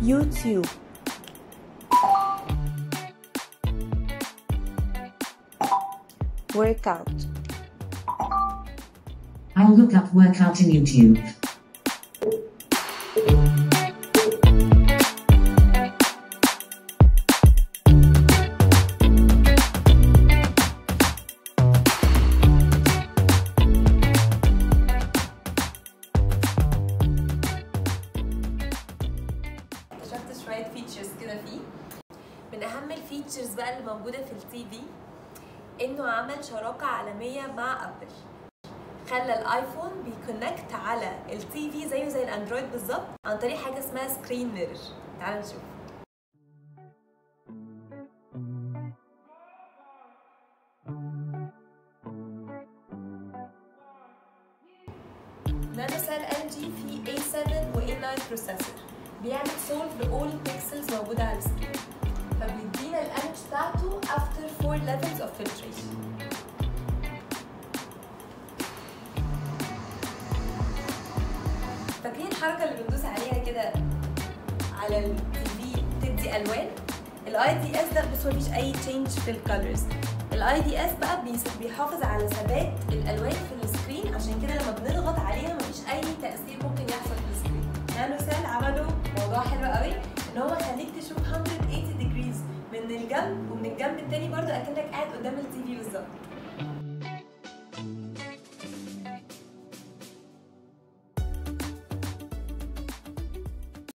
YouTube Workout I'll look up workout in YouTube. اكتشفت شويه فيتشرز كده فيه من اهم الفيتشرز بقى اللي موجوده في التي في انه عمل شراكه عالميه مع ابل خلى الايفون بيكونكت على التي في زيه زي الاندرويد بالظبط عن طريق حاجه اسمها سكرين ميرور تعال نشوف نانو سيل ال جي فيه A7 و A9 بروسيسور بيعمل سولف لاول بيكسلز موجوده على السكرين فبيدينا الايمج بتاعته after 4 levels of filtration فاكرين الحركه اللي بندوس عليها كده على التي في تدي الوان الاي دي اس ده بصوا مفيش اي تشينج في الكالرز الاي دي اس بقى بيس- بيحافظ على ثبات الالوان في السكرين عشان كده لما بنضغط عليها مفيش اي تاثير ممكن يحصل في السكرين نانو سيل عملوا موضوع حلو قوي ان هو خليك تشوف 180 ديجريز من الجنب ومن الجنب التاني برضو اكنك قاعد قدام التي في بالظبط